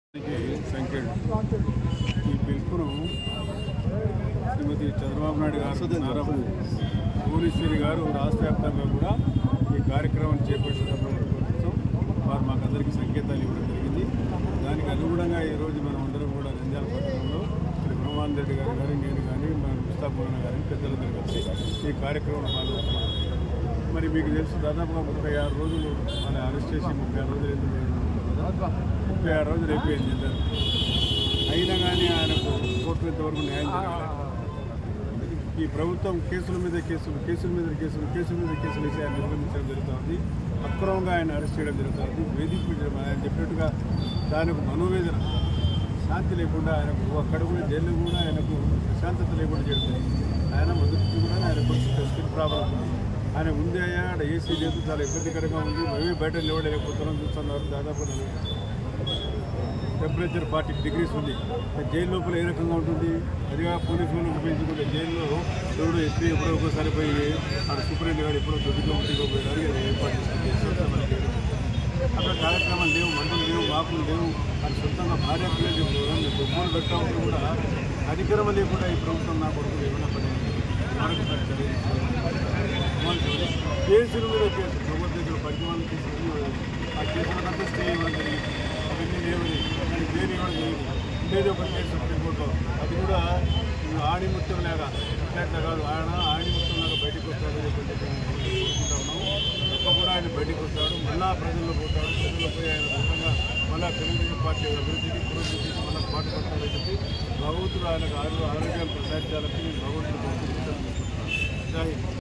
సంఖ్యడు ఈ పిలుపును శ్రీమతి చంద్రబాబు నాయుడు గారు నారా భువనేశ్వరి గారు రాష్ట్ర వ్యాప్తంగా కూడా ఈ కార్యక్రమం చేపట్టడం కోసం వారు మాకందరికీ సంకేతాలు ఇవ్వడం జరిగింది దానికి అనుగుణంగా ఈరోజు మనం అందరం కూడా నంద్యాల పట్టణంలో శ్రీ బ్రహ్మానంద రెడ్డి గారు కానీ నేను కానీ మన ముస్తాఫుల్లా గారి పెద్దలందరూ కలిసి ఈ కార్యక్రమంలో పాల్గొంటున్నాం మరి మీకు తెలుసు దాదాపుగా ముప్పై ఆరు రోజులు మన అరెస్ట్ చేసి ముప్పై ఆరు రోజులు ఎందుకు ముప్పై ఆరు రోజులు అయిపోయింది ఇద్దరు అయినా కానీ ఆయనకు కోర్టు ఇంతవరకు న్యాయం జరగలేదు ఈ ప్రభుత్వం కేసుల మీద కేసులు కేసుల మీద కేసులు కేసుల మీద కేసులు వేసి ఆయన నిర్బంధించడం జరుగుతుంది అక్రమంగా ఆయన అరెస్ట్ చేయడం జరుగుతుంది వేధించడం ఆయన చెప్పినట్టుగా దానికి మనోవేదన శాంతి లేకుండా ఆయనకు అక్కడ కూడా జైల్లో కూడా ఆయనకు ప్రశాంతత లేకుండా చేస్తుంది ఆయన మొదటి కూడా ఆయన కొంచెం స్కిన్ ప్రాబ్లం ఉంది ఆయన ఉంది అయ్యా ఆడ ఏసీ లేదు చాలా ఇబ్బందికరంగా ఉంది మేమే బయట నిలబడలేకపోతున్నాం చూస్తున్నారు దాదాపు నలభై టెంపరేచర్ ఫార్టీ డిగ్రీస్ ఉంది జైలు లోపల ఏ రకంగా ఉంటుంది అదిగా పోలీసు వాళ్ళు ఉపయోగించుకుంటే జైల్లో ఎవడు ఎస్పీ ఎప్పుడో ఒకసారి పోయి ఆడ సూపరింటెండెంట్ గారు ఎప్పుడో దొడ్డుగా ఉంటుందో పోయినారు ఇది ఏర్పాటు చేసుకుంటే అక్కడ కార్యక్రమాలు లేవు మంటలు లేవు మాపులు లేవు అది సొంతంగా భార్య పిల్లలు చెప్తారు మీరు బొమ్మలు పెట్టా ఉంటే కూడా అధికారం లేకుండా ఈ ప్రభుత్వం నా కొడుకు ఏమైనా పని మరొకసారి చర్య తీసుకోవాలి. కేసుల మీద కేసు ప్రభుత్వ దగ్గర పది మంది కేసులు ఆ కేసులకు స్టే ఇవ్వడం జరిగింది అవన్నీ లేవని కానీ దేని ఇవ్వడం జరిగింది ఉండేది ఒక కేసు సుప్రీంకోర్టులో అది కూడా ఆడిముత్యం లాగా అట్లా కాదు ఆయన ఆడిముత్యం లాగా బయటకు వస్తాడు అని చెప్పి కోరుకుంటా ఉన్నాము తప్పకుండా ఆయన బయటకు వస్తాడు మళ్ళా ప్రజల్లో పోతాడు ప్రజల్లో పోయి ఆయన సొంతంగా మళ్ళా తెలుగుదేశం పార్టీ అభివృద్ధికి పురోభివృద్ధికి మళ్ళీ పాటుపడతాడని చెప్పి భగవంతుడు ఆయనకు ఆరు ఆరోగ్యాలు ప్రసాదించాలని భగవంతుడు కోరుకుంటున్నాను జై హింద్